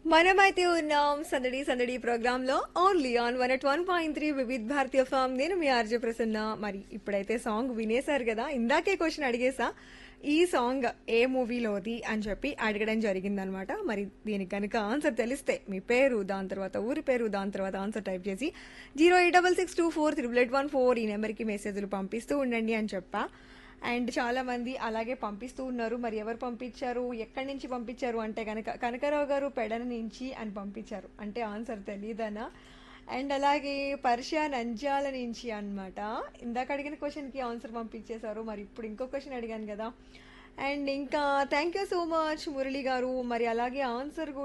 మనమైతే ఉన్నాం సందడి సందడి ప్రోగ్రామ్ లో only on one at one point three Vividh Bharatiya ఫామ్ నేను మీ ఆర్జే ప్రసన్న మరి ఇప్పుడైతే సాంగ్ వినేశారు కదా ఇందాకే క్వశ్చన్ అడిగేసా ఈ సాంగ్ ఏ మూవీలోది అని చెప్పి అడగడం జరిగిందనమాట మరి దీనికి కనుక ఆన్సర్ తెలిస్తే మీ పేరు దాని తర్వాత ఊరి పేరు దాని తర్వాత ఆన్సర్ టైప్ చేసి zero eight double six two four triple eight one four ఈ నెంబర్కి మెసేజ్లు పంపిస్తూ ఉండండి అని చెప్పా అండ్ చాలా మంది అలాగే పంపిస్తూ ఉన్నారు మరి ఎవరు పంపించారు ఎక్కడి నుంచి పంపించారు అంటే కనుక కనకరావు గారు పెడన నుంచి అని పంపించారు అంటే ఆన్సర్ తెలియదనా అండ్ అలాగే పర్షియా నంజాల నుంచి అన్నమాట ఇందాక అడిగిన క్వశ్చన్కి ఆన్సర్ పంపించేశారు మరి ఇప్పుడు ఇంకో క్వశ్చన్ అడిగాను కదా అండ్ ఇంకా thank you so much Murali గారు మరి అలాగే ఆన్సర్ కూడా